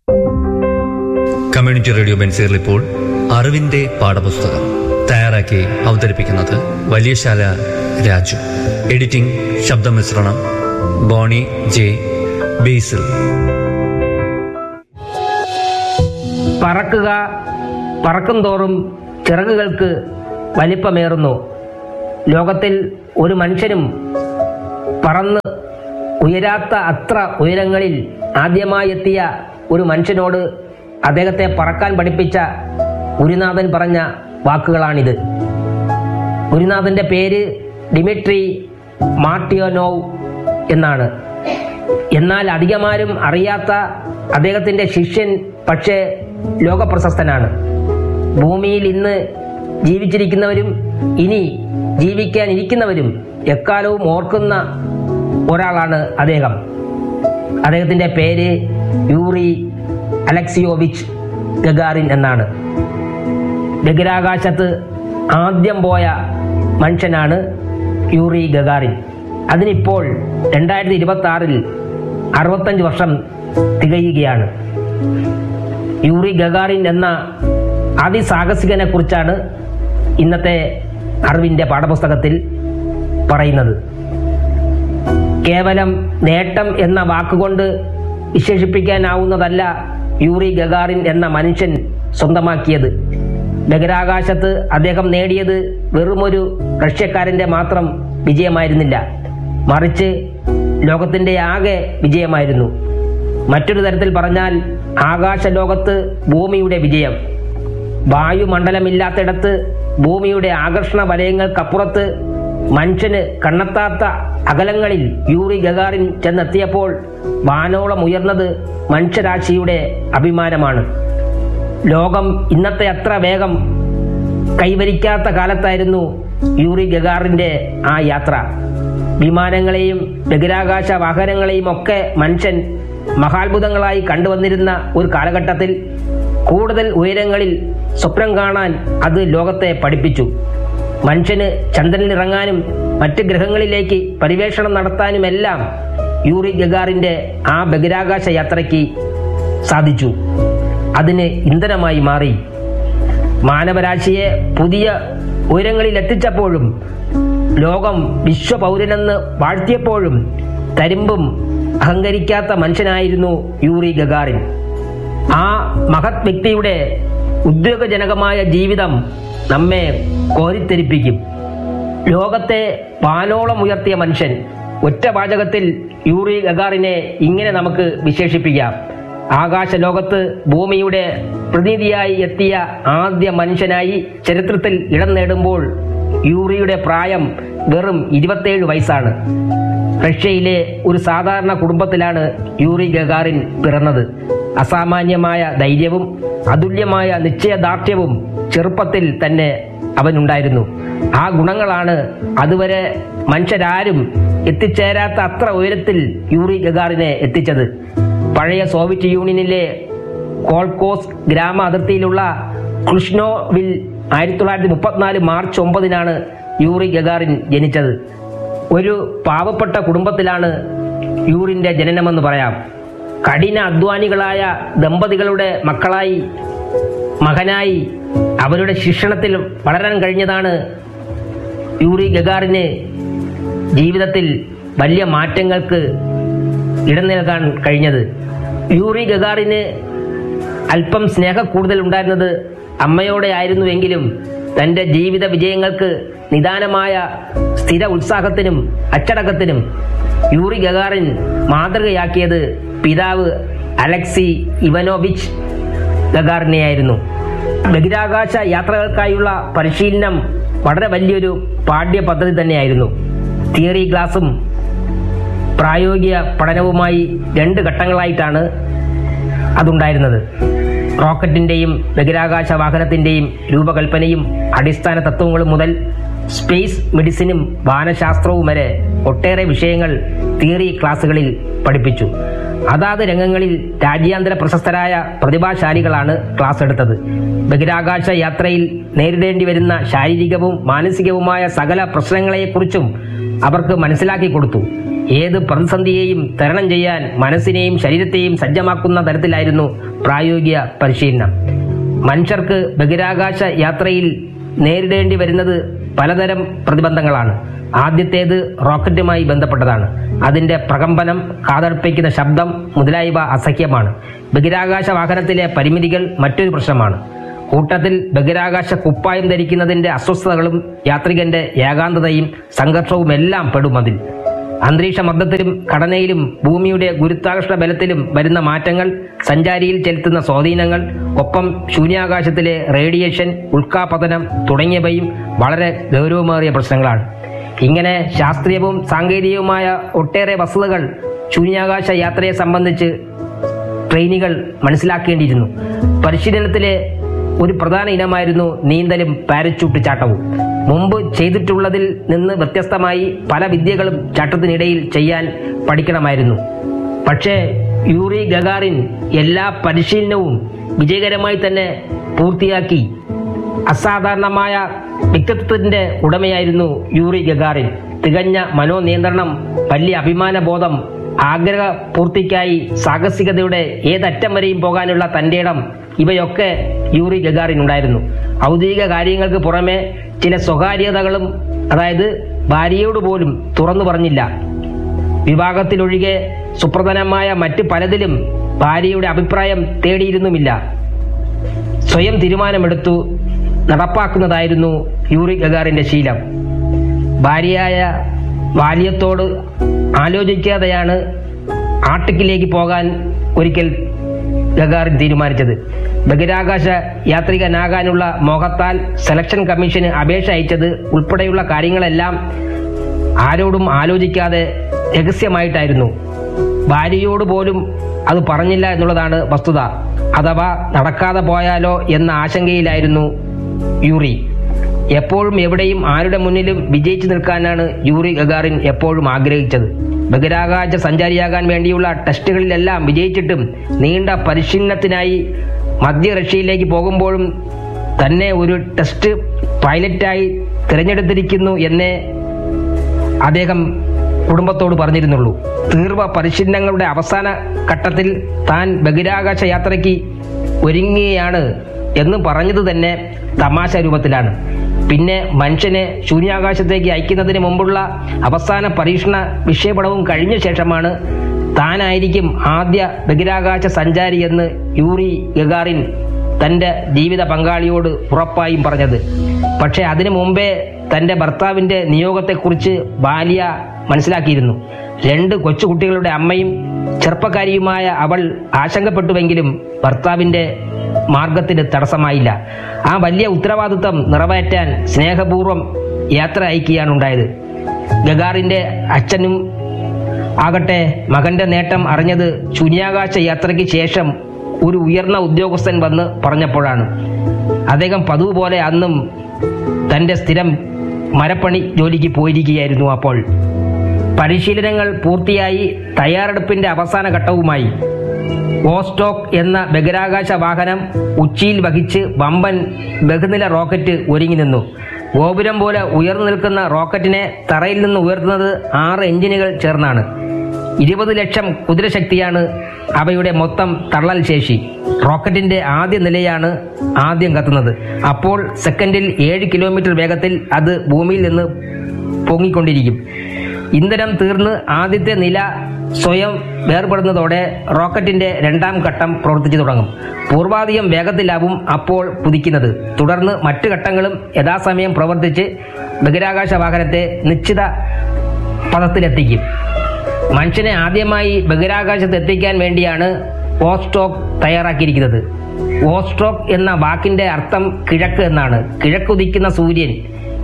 community radio ബെൻസീറിൽ ഇപ്പോൾ അറിവിന്റെ പാഠപുസ്തകം തയ്യാറാക്കി അവതരിപ്പിക്കുന്നത് വലിയശാല രാജു എഡിറ്റിംഗ് ശബ്ദമിശ്രണം ബോണി ജെ ബേസിൽ പറക്കുക പറക്കും തോറും ചിറകുകൾക്ക് വലിപ്പമേറുന്നു ലോകത്തിൽ ഒരു മനുഷ്യനും പറന്ന് ഉയരാത്ത അത്ര ഉയരങ്ങളിൽ ആദ്യമായി എത്തിയ ഒരു മനുഷ്യനോട് അദ്ദേഹത്തെ പറക്കാൻ പഠിപ്പിച്ച ഗുരുനാഥൻ പറഞ്ഞ വാക്കുകളാണിത് ഗുരുനാഥന്റെ പേര് ഡിമിട്രി മാർട്ടിയോനോവ് എന്നാണ് എന്നാൽ അധികമാരും അറിയാത്ത അദ്ദേഹത്തിന്റെ ശിഷ്യൻ പക്ഷേ ലോകപ്രശസ്തനാണ് ഭൂമിയിൽ ഇന്ന് ജീവിച്ചിരിക്കുന്നവരും ഇനി ജീവിക്കാനിരിക്കുന്നവരും എക്കാലവും ഓർക്കുന്ന ഒരാളാണ് അദ്ദേഹം അദ്ദേഹത്തിന്റെ പേര് യൂറി അലക്സിയോവിച്ച് ഗഗാറിൻ എന്നാണ് ബഹിരാകാശത്ത് ആദ്യം പോയ മനുഷ്യനാണ് യൂറി ഗഗാറിൻ അതിനിപ്പോൾ രണ്ടായിരത്തി ഇരുപത്തി ആറിൽ അറുപത്തഞ്ച് വർഷം തികയുകയാണ് യൂറി ഗഗാറിൻ എന്ന അതിസാഹസികനെ കുറിച്ചാണ് ഇന്നത്തെ അറിവിന്റെ പാഠപുസ്തകത്തിൽ പറയുന്നത് കേവലം നേട്ടം എന്ന വാക്കുകൊണ്ട് വിശേഷിപ്പിക്കാനാവുന്നതല്ല യൂറി ഗഗാറിൻ എന്ന മനുഷ്യൻ സ്വന്തമാക്കിയത് ബഹിരാകാശത്ത് അദ്ദേഹം നേടിയത് വെറുമൊരു റഷ്യക്കാരന്റെ മാത്രം വിജയമായിരുന്നില്ല മറിച്ച് ലോകത്തിന്റെ ആകെ വിജയമായിരുന്നു മറ്റൊരു തരത്തിൽ പറഞ്ഞാൽ ആകാശ ലോകത്ത് ഭൂമിയുടെ വിജയം വായുമണ്ഡലമില്ലാത്തിടത്ത് ഭൂമിയുടെ ആകർഷണ വലയങ്ങൾക്കപ്പുറത്ത് മനുഷ്യന് കണ്ണെത്താത്ത അകലങ്ങളിൽ യൂറി ഗഗാറിൻ ചെന്നെത്തിയപ്പോൾ വാനോളം ഉയർന്നത് മനുഷ്യരാശിയുടെ അഭിമാനമാണ് ലോകം ഇന്നത്തെ അത്ര വേഗം കൈവരിക്കാത്ത കാലത്തായിരുന്നു യൂറി ഗഗാറിന്റെ ആ യാത്ര വിമാനങ്ങളെയും ബഹിരാകാശ വാഹനങ്ങളെയും ഒക്കെ മനുഷ്യൻ മഹാത്ഭുതങ്ങളായി കണ്ടുവന്നിരുന്ന ഒരു കാലഘട്ടത്തിൽ കൂടുതൽ ഉയരങ്ങളിൽ സ്വപ്നം കാണാൻ അത് ലോകത്തെ പഠിപ്പിച്ചു മനുഷ്യന് ചന്ദ്രനിൽ ഇറങ്ങാനും മറ്റ് ഗ്രഹങ്ങളിലേക്ക് പരിവേഷണം നടത്താനുമെല്ലാം യൂറി ഗഗാറിന്റെ ആ ബഹിരാകാശ യാത്രയ്ക്ക് സാധിച്ചു അതിന് ഇന്ധനമായി മാറി മാനവരാശിയെ പുതിയ ഉയരങ്ങളിൽ എത്തിച്ചപ്പോഴും ലോകം വിശ്വപൗരനെന്ന് വാഴ്ത്തിയപ്പോഴും തരിമ്പും അഹങ്കരിക്കാത്ത മനുഷ്യനായിരുന്നു യൂറി ഗഗാറിൻ ആ മഹത് വ്യക്തിയുടെ ഉദ്യോഗജനകമായ ജീവിതം നമ്മെ കോരിത്തെരിപ്പിക്കും ലോകത്തെ വാനോളം ഉയർത്തിയ മനുഷ്യൻ ഒറ്റ വാചകത്തിൽ യൂറി ഗഗാറിനെ ഇങ്ങനെ നമുക്ക് വിശേഷിപ്പിക്കാം ആകാശ ലോകത്ത് ഭൂമിയുടെ പ്രതിനിധിയായി എത്തിയ ആദ്യ മനുഷ്യനായി ചരിത്രത്തിൽ ഇടം നേടുമ്പോൾ യൂറിയുടെ പ്രായം വെറും ഇരുപത്തേഴ് വയസ്സാണ് റഷ്യയിലെ ഒരു സാധാരണ കുടുംബത്തിലാണ് യൂറി ഗഗാറിൻ പിറന്നത് അസാമാന്യമായ ധൈര്യവും അതുല്യമായ നിശ്ചയദാർഢ്യവും ചെറുപ്പത്തിൽ തന്നെ അവനുണ്ടായിരുന്നു ആ ഗുണങ്ങളാണ് അതുവരെ മനുഷ്യരാരും എത്തിച്ചേരാത്ത അത്ര ഉയരത്തിൽ യൂറി ഗഗാറിനെ എത്തിച്ചത് പഴയ സോവിയറ്റ് യൂണിയനിലെ കോൾക്കോസ് ഗ്രാമ അതിർത്തിയിലുള്ള കൃഷ്ണോവിൽ ആയിരത്തി തൊള്ളായിരത്തി മുപ്പത്തിനാല് മാർച്ച് ഒമ്പതിനാണ് യൂറി ഗഗാറിൻ ജനിച്ചത് ഒരു പാവപ്പെട്ട കുടുംബത്തിലാണ് യൂറിന്റെ ജനനമെന്ന് പറയാം കഠിന അധ്വാനികളായ ദമ്പതികളുടെ മക്കളായി മകനായി അവരുടെ ശിക്ഷണത്തിൽ വളരാൻ കഴിഞ്ഞതാണ് യൂറി ഗഗാറിന് ജീവിതത്തിൽ വലിയ മാറ്റങ്ങൾക്ക് ഇടം നൽകാൻ കഴിഞ്ഞത് യൂറി ഗഗാറിന് അല്പം സ്നേഹ കൂടുതൽ ഉണ്ടായിരുന്നത് അമ്മയോടെ ആയിരുന്നുവെങ്കിലും തന്റെ ജീവിത വിജയങ്ങൾക്ക് നിദാനമായ സ്ഥിര ഉത്സാഹത്തിനും അച്ചടക്കത്തിനും യൂറി ഗഗാറിൻ മാതൃകയാക്കിയത് പിതാവ് അലക്സി ഇവനോവിച്ച് ഗഗാറിനെയായിരുന്നു ബഹിരാകാശ യാത്രകൾക്കായുള്ള പരിശീലനം വളരെ വലിയൊരു പാഠ്യ പദ്ധതി തന്നെയായിരുന്നു തിയറി ക്ലാസും പ്രായോഗിക പഠനവുമായി രണ്ട് ഘട്ടങ്ങളായിട്ടാണ് അതുണ്ടായിരുന്നത് റോക്കറ്റിന്റെയും ബഹിരാകാശ വാഹനത്തിന്റെയും രൂപകൽപ്പനയും അടിസ്ഥാന തത്വങ്ങളും മുതൽ സ്പേസ് മെഡിസിനും വാനശാസ്ത്രവും വരെ ഒട്ടേറെ വിഷയങ്ങൾ തിയറി ക്ലാസുകളിൽ പഠിപ്പിച്ചു അതാത് രംഗങ്ങളിൽ രാജ്യാന്തര പ്രശസ്തരായ പ്രതിഭാശാലികളാണ് ക്ലാസ് എടുത്തത് ബഹിരാകാശ യാത്രയിൽ നേരിടേണ്ടി വരുന്ന ശാരീരികവും മാനസികവുമായ സകല പ്രശ്നങ്ങളെക്കുറിച്ചും അവർക്ക് മനസ്സിലാക്കി കൊടുത്തു ഏത് പ്രതിസന്ധിയെയും തരണം ചെയ്യാൻ മനസ്സിനെയും ശരീരത്തെയും സജ്ജമാക്കുന്ന തരത്തിലായിരുന്നു പ്രായോഗിക പരിശീലനം മനുഷ്യർക്ക് ബഹിരാകാശ യാത്രയിൽ നേരിടേണ്ടി വരുന്നത് പലതരം പ്രതിബന്ധങ്ങളാണ് ആദ്യത്തേത് റോക്കറ്റുമായി ബന്ധപ്പെട്ടതാണ് അതിന്റെ പ്രകമ്പനം കാതർപ്പിക്കുന്ന ശബ്ദം മുതലായവ അസഹ്യമാണ് ബഹിരാകാശ വാഹനത്തിലെ പരിമിതികൾ മറ്റൊരു പ്രശ്നമാണ് കൂട്ടത്തിൽ ബഹിരാകാശ കുപ്പായം ധരിക്കുന്നതിന്റെ അസ്വസ്ഥതകളും യാത്രികന്റെ ഏകാന്തതയും സംഘർഷവും എല്ലാം പെടും അതിൽ അന്തരീക്ഷ മർദ്ദത്തിലും ഘടനയിലും ഭൂമിയുടെ ഗുരുത്വാകർഷണ ബലത്തിലും വരുന്ന മാറ്റങ്ങൾ സഞ്ചാരിയിൽ ചെലുത്തുന്ന സ്വാധീനങ്ങൾ ഒപ്പം ശൂന്യാകാശത്തിലെ റേഡിയേഷൻ ഉൽക്കാപതനം തുടങ്ങിയവയും വളരെ ഗൗരവമേറിയ പ്രശ്നങ്ങളാണ് ഇങ്ങനെ ശാസ്ത്രീയവും സാങ്കേതികവുമായ ഒട്ടേറെ വസ്തുതകൾ ശൂന്യാകാശ യാത്രയെ സംബന്ധിച്ച് ട്രെയിനികൾ മനസ്സിലാക്കേണ്ടിയിരുന്നു പരിശീലനത്തിലെ ഒരു പ്രധാന ഇനമായിരുന്നു നീന്തലും പാരച്യൂട്ട് ചാട്ടവും മുമ്പ് ചെയ്തിട്ടുള്ളതിൽ നിന്ന് വ്യത്യസ്തമായി പല വിദ്യകളും ചാട്ടത്തിനിടയിൽ ചെയ്യാൻ പഠിക്കണമായിരുന്നു പക്ഷേ യൂറി ഗഗാറിൻ എല്ലാ പരിശീലനവും വിജയകരമായി തന്നെ പൂർത്തിയാക്കി അസാധാരണമായ വ്യക്തിത്വത്തിന്റെ ഉടമയായിരുന്നു യൂറി ഗഗാറിൻ തികഞ്ഞ മനോനിയന്ത്രണം വലിയ അഭിമാനബോധം ആഗ്രഹ പൂർത്തിക്കായി സാഹസികതയുടെ ഏതറ്റം വരെയും പോകാനുള്ള തന്റെ ഇടം ഇവയൊക്കെ യൂറി ഗഗാറിനുണ്ടായിരുന്നു ഔദ്യോഗിക കാര്യങ്ങൾക്ക് പുറമെ ചില സ്വകാര്യതകളും അതായത് ഭാര്യയോട് പോലും തുറന്നു പറഞ്ഞില്ല വിവാഹത്തിലൊഴികെ സുപ്രധാനമായ മറ്റ് പലതിലും ഭാര്യയുടെ അഭിപ്രായം തേടിയിരുന്നുമില്ല സ്വയം തീരുമാനമെടുത്തു നടപ്പാക്കുന്നതായിരുന്നു യൂറി ഗഗാറിന്റെ ശീലം ഭാര്യയായ ബാല്യത്തോട് ആലോചിക്കാതെയാണ് ആർട്ടിക്കിലേക്ക് പോകാൻ ഒരിക്കൽ ഗഗാറിൻ തീരുമാനിച്ചത് ബഹിരാകാശ യാത്രികനാകാനുള്ള മോഹത്താൽ സെലക്ഷൻ കമ്മീഷന് അപേക്ഷ അയച്ചത് ഉൾപ്പെടെയുള്ള കാര്യങ്ങളെല്ലാം ആരോടും ആലോചിക്കാതെ രഹസ്യമായിട്ടായിരുന്നു ഭാര്യയോട് പോലും അത് പറഞ്ഞില്ല എന്നുള്ളതാണ് വസ്തുത അഥവാ നടക്കാതെ പോയാലോ എന്ന ആശങ്കയിലായിരുന്നു യൂറി എപ്പോഴും എവിടെയും ആരുടെ മുന്നിലും വിജയിച്ചു നിൽക്കാനാണ് യൂറി ഗഗാറിൻ എപ്പോഴും ആഗ്രഹിച്ചത് ബഹിരാകാശ സഞ്ചാരിയാകാൻ വേണ്ടിയുള്ള ടെസ്റ്റുകളിലെല്ലാം വിജയിച്ചിട്ടും നീണ്ട പരിശീലനത്തിനായി മധ്യ റഷ്യയിലേക്ക് പോകുമ്പോഴും തന്നെ ഒരു ടെസ്റ്റ് പൈലറ്റായി തിരഞ്ഞെടുത്തിരിക്കുന്നു എന്നേ അദ്ദേഹം കുടുംബത്തോട് പറഞ്ഞിരുന്നുള്ളൂ തീർവ പരിശീലനങ്ങളുടെ അവസാന ഘട്ടത്തിൽ താൻ ബഹിരാകാശ യാത്രയ്ക്ക് ഒരുങ്ങുകയാണ് എന്ന് പറഞ്ഞത് തന്നെ തമാശ രൂപത്തിലാണ് പിന്നെ മനുഷ്യനെ ശൂന്യാകാശത്തേക്ക് അയക്കുന്നതിന് മുമ്പുള്ള അവസാന പരീക്ഷണ വിക്ഷേപണവും കഴിഞ്ഞ ശേഷമാണ് താനായിരിക്കും ആദ്യ ബഹിരാകാശ സഞ്ചാരി എന്ന് യൂറി ഗഗാറിൻ തന്റെ ജീവിത പങ്കാളിയോട് ഉറപ്പായും പറഞ്ഞത് പക്ഷെ അതിനു മുമ്പേ തന്റെ ഭർത്താവിന്റെ നിയോഗത്തെക്കുറിച്ച് ബാലിയ മനസ്സിലാക്കിയിരുന്നു രണ്ട് കൊച്ചുകുട്ടികളുടെ അമ്മയും ചെറുപ്പക്കാരിയുമായ അവൾ ആശങ്കപ്പെട്ടുവെങ്കിലും ഭർത്താവിന്റെ മാർഗത്തിന് തടസ്സമായില്ല ആ വലിയ ഉത്തരവാദിത്വം നിറവേറ്റാൻ സ്നേഹപൂർവ്വം യാത്ര അയക്കുകയാണ് ഉണ്ടായത് ഗഗാറിന്റെ അച്ഛനും ആകട്ടെ മകന്റെ നേട്ടം അറിഞ്ഞത് ശൂന്യാകാശ യാത്രയ്ക്ക് ശേഷം ഒരു ഉയർന്ന ഉദ്യോഗസ്ഥൻ വന്ന് പറഞ്ഞപ്പോഴാണ് അദ്ദേഹം പതിവ് പോലെ അന്നും തന്റെ സ്ഥിരം മരപ്പണി ജോലിക്ക് പോയിരിക്കുകയായിരുന്നു അപ്പോൾ പരിശീലനങ്ങൾ പൂർത്തിയായി തയ്യാറെടുപ്പിന്റെ അവസാന ഘട്ടവുമായി ഓസ്റ്റോക്ക് എന്ന ബഹിരാകാശ വാഹനം ഉച്ചിയിൽ വഹിച്ച് വമ്പൻ ബഹുനില റോക്കറ്റ് ഒരുങ്ങി നിന്നു ഗോപുരം പോലെ ഉയർന്നു നിൽക്കുന്ന റോക്കറ്റിനെ തറയിൽ നിന്ന് ഉയർത്തുന്നത് ആറ് എഞ്ചിനുകൾ ചേർന്നാണ് ഇരുപത് ലക്ഷം കുതിരശക്തിയാണ് അവയുടെ മൊത്തം തള്ളൽ ശേഷി റോക്കറ്റിന്റെ ആദ്യ നിലയാണ് ആദ്യം കത്തുന്നത് അപ്പോൾ സെക്കൻഡിൽ ഏഴ് കിലോമീറ്റർ വേഗത്തിൽ അത് ഭൂമിയിൽ നിന്ന് പൊങ്ങിക്കൊണ്ടിരിക്കും ഇന്ധനം തീർന്ന് ആദ്യത്തെ നില സ്വയം വേർപെടുന്നതോടെ റോക്കറ്റിന്റെ രണ്ടാം ഘട്ടം പ്രവർത്തിച്ചു തുടങ്ങും പൂർവാധികം വേഗത്തിലാവും അപ്പോൾ കുതിക്കുന്നത് തുടർന്ന് മറ്റു ഘട്ടങ്ങളും യഥാസമയം പ്രവർത്തിച്ച് ബഹിരാകാശ വാഹനത്തെ നിശ്ചിത പദത്തിലെത്തിക്കും മനുഷ്യനെ ആദ്യമായി ബഹിരാകാശത്ത് എത്തിക്കാൻ വേണ്ടിയാണ് ഓസ്റ്റോക്ക് തയ്യാറാക്കിയിരിക്കുന്നത് ഓസ്ട്രോക്ക് എന്ന വാക്കിന്റെ അർത്ഥം കിഴക്ക് എന്നാണ് കിഴക്കുദിക്കുന്ന സൂര്യൻ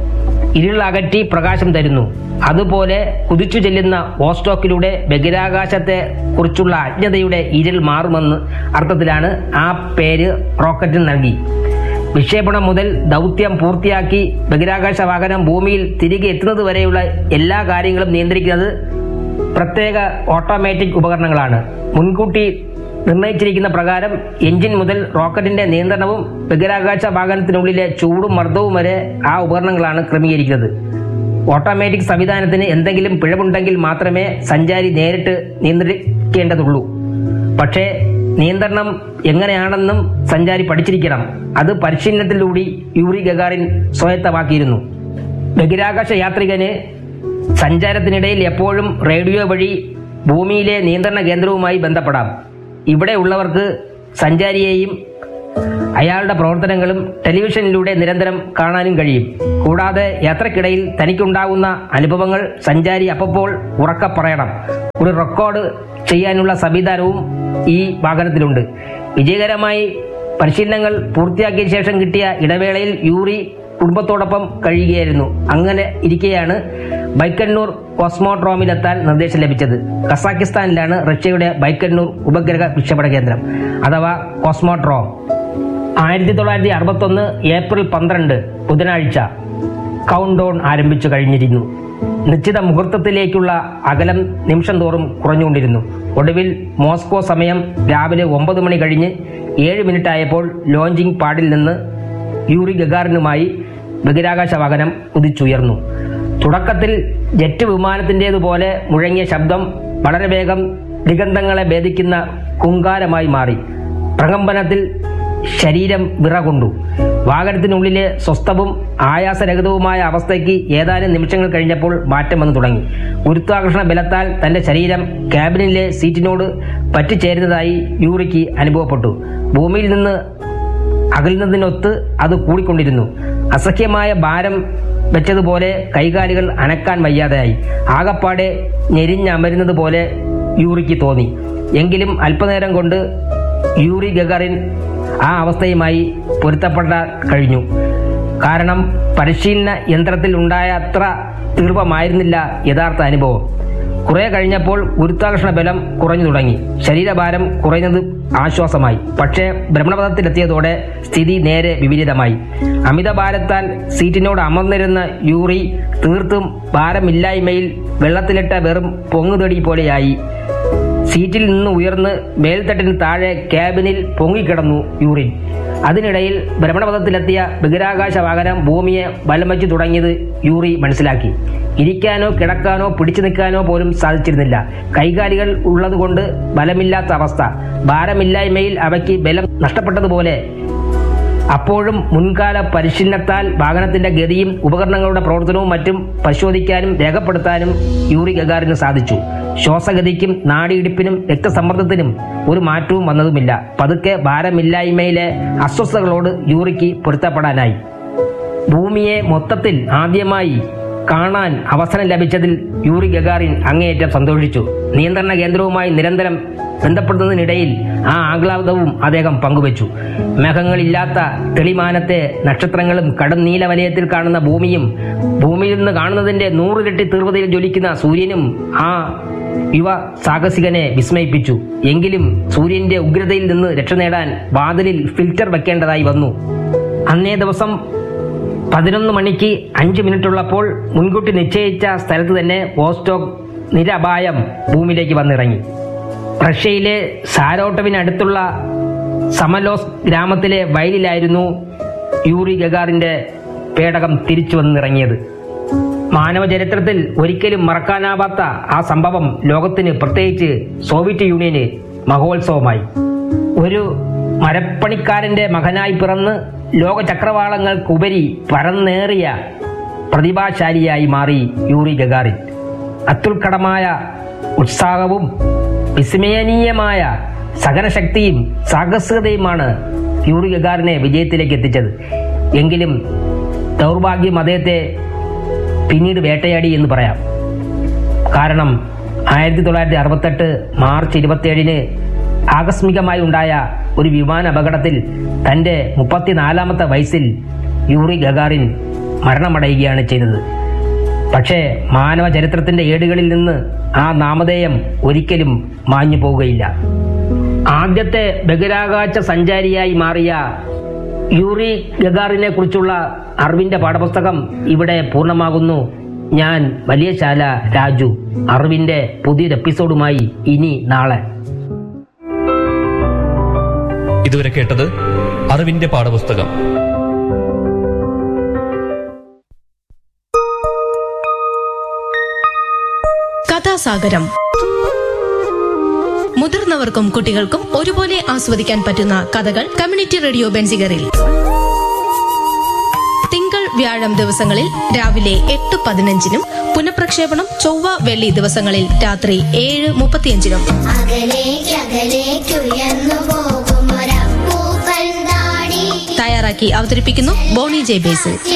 ഇരുളകറ്റി പ്രകാശം തരുന്നു അതുപോലെ കുതിച്ചു ചെല്ലുന്ന ഓസ്റ്റോക്കിലൂടെ ബഹിരാകാശത്തെ കുറിച്ചുള്ള അജ്ഞതയുടെ ഇരുൾ മാറുമെന്ന് അർത്ഥത്തിലാണ് ആ പേര് റോക്കറ്റിന് നൽകി വിക്ഷേപണം മുതൽ ദൗത്യം പൂർത്തിയാക്കി ബഹിരാകാശ വാഹനം ഭൂമിയിൽ തിരികെ എത്തുന്നത് വരെയുള്ള എല്ലാ കാര്യങ്ങളും നിയന്ത്രിക്കുന്നത് പ്രത്യേക ഓട്ടോമാറ്റിക് ഉപകരണങ്ങളാണ് മുൻകൂട്ടി നിർണയിച്ചിരിക്കുന്ന പ്രകാരം എഞ്ചിൻ മുതൽ റോക്കറ്റിന്റെ നിയന്ത്രണവും ബഹിരാകാശ വാഹനത്തിനുള്ളിലെ ചൂടും മർദ്ദവും വരെ ആ ഉപകരണങ്ങളാണ് ക്രമീകരിക്കുന്നത് ഓട്ടോമാറ്റിക് സംവിധാനത്തിന് എന്തെങ്കിലും പിഴവുണ്ടെങ്കിൽ മാത്രമേ സഞ്ചാരി നേരിട്ട് നിയന്ത്രിക്കേണ്ടതുള്ളൂ പക്ഷേ നിയന്ത്രണം എങ്ങനെയാണെന്നും സഞ്ചാരി പഠിച്ചിരിക്കണം അത് പരിശീലനത്തിലൂടെ യൂറി ഗഗാറിൻ സ്വായത്തമാക്കിയിരുന്നു ബഹിരാകാശ യാത്രികന് സഞ്ചാരത്തിനിടയിൽ എപ്പോഴും റേഡിയോ വഴി ഭൂമിയിലെ നിയന്ത്രണ കേന്ദ്രവുമായി ബന്ധപ്പെടാം ഇവിടെ ഉള്ളവർക്ക് സഞ്ചാരിയെയും അയാളുടെ പ്രവർത്തനങ്ങളും ടെലിവിഷനിലൂടെ നിരന്തരം കാണാനും കഴിയും കൂടാതെ യാത്രക്കിടയിൽ തനിക്കുണ്ടാകുന്ന അനുഭവങ്ങൾ സഞ്ചാരി അപ്പോൾ ഉറക്ക പറയണം ഒരു റെക്കോർഡ് ചെയ്യാനുള്ള സംവിധാനവും ഈ വാഹനത്തിലുണ്ട് വിജയകരമായി പരിശീലനങ്ങൾ പൂർത്തിയാക്കിയ ശേഷം കിട്ടിയ ഇടവേളയിൽ യൂറി കുടുംബത്തോടൊപ്പം കഴിയുകയായിരുന്നു അങ്ങനെ ഇരിക്കെയാണ് ബൈക്കന്നൂർ കോസ്മോട്രോമിലെത്താൻ നിർദ്ദേശം ലഭിച്ചത് കസാക്കിസ്ഥാനിലാണ് റഷ്യയുടെ ബൈക്കന്നൂർ ഉപഗ്രഹ വിക്ഷേപണ കേന്ദ്രം അഥവാ കോസ്മോട്രോം ആയിരത്തി തൊള്ളായിരത്തി അറുപത്തൊന്ന് ഏപ്രിൽ പന്ത്രണ്ട് ബുധനാഴ്ച കൗണ്ട് ഡൗൺ ആരംഭിച്ചു കഴിഞ്ഞിരുന്നു നിശ്ചിത മുഹൂർത്തത്തിലേക്കുള്ള അകലം നിമിഷം തോറും കുറഞ്ഞുകൊണ്ടിരുന്നു ഒടുവിൽ മോസ്കോ സമയം രാവിലെ ഒമ്പത് മണി കഴിഞ്ഞ് ഏഴ് മിനിറ്റ് ആയപ്പോൾ ലോഞ്ചിങ് പാഡിൽ നിന്ന് യൂറി ഗഗാറിനുമായി ബഹിരാകാശ വാഹനം ഉദിച്ചുയർന്നു തുടക്കത്തിൽ ജെറ്റ് വിമാനത്തിൻ്റേതുപോലെ മുഴങ്ങിയ ശബ്ദം വളരെ വേഗം ദിഗന്ധങ്ങളെ ഭേദിക്കുന്ന കുങ്കാരമായി മാറി പ്രകമ്പനത്തിൽ ശരീരം വിറകൊണ്ടു വാഹനത്തിനുള്ളിലെ സ്വസ്ഥവും ആയാസരഹിതവുമായ അവസ്ഥയ്ക്ക് ഏതാനും നിമിഷങ്ങൾ കഴിഞ്ഞപ്പോൾ മാറ്റം വന്നു തുടങ്ങി ഗുരുത്വാകർഷണ ബലത്താൽ തന്റെ ശരീരം ക്യാബിനിലെ സീറ്റിനോട് പറ്റിച്ചേരുന്നതായി യൂറിക്ക് അനുഭവപ്പെട്ടു ഭൂമിയിൽ നിന്ന് അകലുന്നതിനൊത്ത് അത് കൂടിക്കൊണ്ടിരുന്നു അസഖ്യമായ ഭാരം വെച്ചതുപോലെ കൈകാലുകൾ അനക്കാൻ വയ്യാതെയായി ആകപ്പാടെ ഞെരിഞ്ഞമരുന്നത് പോലെ യൂറിക്ക് തോന്നി എങ്കിലും അല്പനേരം കൊണ്ട് യൂറി ഗഗറിൻ ആ അവസ്ഥയുമായി പൊരുത്തപ്പെട്ട കഴിഞ്ഞു കാരണം പരിശീലന യന്ത്രത്തിൽ ഉണ്ടായ അത്ര തീർപ്പമായിരുന്നില്ല യഥാർത്ഥ അനുഭവം കുറെ കഴിഞ്ഞപ്പോൾ ഗുരുത്വാകർഷണ ബലം കുറഞ്ഞു തുടങ്ങി ശരീരഭാരം കുറയുന്നത് ആശ്വാസമായി പക്ഷേ ഭ്രമണപഥത്തിലെത്തിയതോടെ സ്ഥിതി നേരെ വിപരീതമായി അമിതഭാരത്താൽ സീറ്റിനോട് അമർന്നിരുന്ന യൂറി തീർത്തും ഭാരമില്ലായ്മയിൽ വെള്ളത്തിലിട്ട വെറും പൊങ്ങുതടി പോലെയായി സീറ്റിൽ നിന്ന് ഉയർന്ന് മേൽത്തട്ടിന് താഴെ ക്യാബിനിൽ പൊങ്ങിക്കിടന്നു യൂറിൻ അതിനിടയിൽ ഭ്രമണപഥത്തിലെത്തിയ ബഹിരാകാശ വാഹനം ഭൂമിയെ ബലം വച്ചു തുടങ്ങിയത് യൂറി മനസ്സിലാക്കി ഇരിക്കാനോ കിടക്കാനോ പിടിച്ചു നിൽക്കാനോ പോലും സാധിച്ചിരുന്നില്ല കൈകാലികൾ ഉള്ളതുകൊണ്ട് ബലമില്ലാത്ത അവസ്ഥ ഭാരമില്ലായ്മയിൽ അവയ്ക്ക് ബലം നഷ്ടപ്പെട്ടതുപോലെ അപ്പോഴും മുൻകാല പരിശീലനത്താൽ വാഹനത്തിന്റെ ഗതിയും ഉപകരണങ്ങളുടെ പ്രവർത്തനവും മറ്റും പരിശോധിക്കാനും രേഖപ്പെടുത്താനും യൂറി ഗഗാറിന് സാധിച്ചു ശ്വാസഗതിക്കും നാടിയിടിപ്പിനും രക്തസമ്മർദ്ദത്തിനും ഒരു മാറ്റവും വന്നതുമില്ല പതുക്കെ ഭാരമില്ലായ്മയിലെ അസ്വസ്ഥതകളോട് യൂറിക്ക് പൊരുത്തപ്പെടാനായി ഭൂമിയെ മൊത്തത്തിൽ ആദ്യമായി കാണാൻ അവസരം ലഭിച്ചതിൽ യൂറി ഗഗാറിൻ അങ്ങേയറ്റം സന്തോഷിച്ചു നിയന്ത്രണ കേന്ദ്രവുമായി നിരന്തരം ബന്ധപ്പെടുന്നതിനിടയിൽ ആ ആഹ്ലാദവും അദ്ദേഹം പങ്കുവച്ചു മേഘങ്ങളില്ലാത്ത തെളിമാനത്തെ നക്ഷത്രങ്ങളും കടും നീല വലയത്തിൽ കാണുന്ന ഭൂമിയും ഭൂമിയിൽ നിന്ന് കാണുന്നതിന്റെ നൂറിരട്ടി തീവ്രതയിൽ ജ്വലിക്കുന്ന സൂര്യനും ആ യുവ സാഹസികനെ വിസ്മയിപ്പിച്ചു എങ്കിലും സൂര്യന്റെ ഉഗ്രതയിൽ നിന്ന് രക്ഷ നേടാൻ വാതിലിൽ ഫിൽറ്റർ വെക്കേണ്ടതായി വന്നു അന്നേ ദിവസം പതിനൊന്ന് മണിക്ക് അഞ്ച് മിനിറ്റ് ഉള്ളപ്പോൾ മുൻകൂട്ടി നിശ്ചയിച്ച സ്ഥലത്ത് തന്നെ വോസ്റ്റോക്ക് നിരപായം ഭൂമിയിലേക്ക് വന്നിറങ്ങി റഷ്യയിലെ സാരോട്ടവിനടുത്തുള്ള സമലോസ് ഗ്രാമത്തിലെ വയലിലായിരുന്നു യൂറി ഗഗാറിന്റെ പേടകം തിരിച്ചു വന്നിറങ്ങിയത് മാനവ ചരിത്രത്തിൽ ഒരിക്കലും മറക്കാനാവാത്ത ആ സംഭവം ലോകത്തിന് പ്രത്യേകിച്ച് സോവിയറ്റ് യൂണിയന് മഹോത്സവമായി ഒരു മരപ്പണിക്കാരന്റെ മകനായി പിറന്ന് ലോക ചക്രവാളങ്ങൾക്കുപരി പരന്നേറിയ പ്രതിഭാശാലിയായി മാറി യൂറി ഗഗാറിൻ അത്യുൽക്കടമായ ഉത്സാഹവും വിസ്മയനീയമായ സഹനശക്തിയും സാഹസികതയുമാണ് യൂറി ഗഗാറിനെ വിജയത്തിലേക്ക് എത്തിച്ചത് എങ്കിലും ദൗർഭാഗ്യം അദ്ദേഹത്തെ പിന്നീട് വേട്ടയാടി എന്ന് പറയാം കാരണം ആയിരത്തി തൊള്ളായിരത്തി അറുപത്തെട്ട് മാർച്ച് ഇരുപത്തിയേഴിന് ആകസ്മികമായി ഉണ്ടായ ഒരു വിമാന അപകടത്തിൽ തന്റെ മുപ്പത്തിനാലാമത്തെ വയസ്സിൽ യൂറി ഗഗാറിൻ മരണമടയുകയാണ് ചെയ്തത് പക്ഷേ മാനവ ചരിത്രത്തിന്റെ ഏടുകളിൽ നിന്ന് ആ നാമധേയം ഒരിക്കലും മാഞ്ഞു പോവുകയില്ല ആദ്യത്തെ ബഹിരാകാശ സഞ്ചാരിയായി മാറിയ യൂറി ഗഗാറിനെ കുറിച്ചുള്ള അറിവിന്റെ പാഠപുസ്തകം ഇവിടെ പൂർണ്ണമാകുന്നു ഞാൻ വലിയ ശാല രാജു അറിവിന്റെ പുതിയൊരു എപ്പിസോഡുമായി ഇനി നാളെ ഇതുവരെ കേട്ടത് അറിവിന്റെ പാഠപുസ്തകം കഥാസാഗരം മുതിർന്നവർക്കും കുട്ടികൾക്കും ഒരുപോലെ ആസ്വദിക്കാൻ പറ്റുന്ന കഥകൾ കമ്മ്യൂണിറ്റി റേഡിയോ ബെൻസിഗറിൽ തിങ്കൾ വ്യാഴം ദിവസങ്ങളിൽ രാവിലെ എട്ട് പതിനഞ്ചിനും പുനഃപ്രക്ഷേപണം ചൊവ്വ വെള്ളി ദിവസങ്ങളിൽ രാത്രി ഏഴ് മുപ്പത്തിയഞ്ചിനും അകലേക്കകലേക്കുയർന്നു പോകുമൊരപ്പൂപ്പൻ താടി തയ്യാറാക്കി അവതരിപ്പിക്കുന്നു ബോണി ജെ ബേസിൽ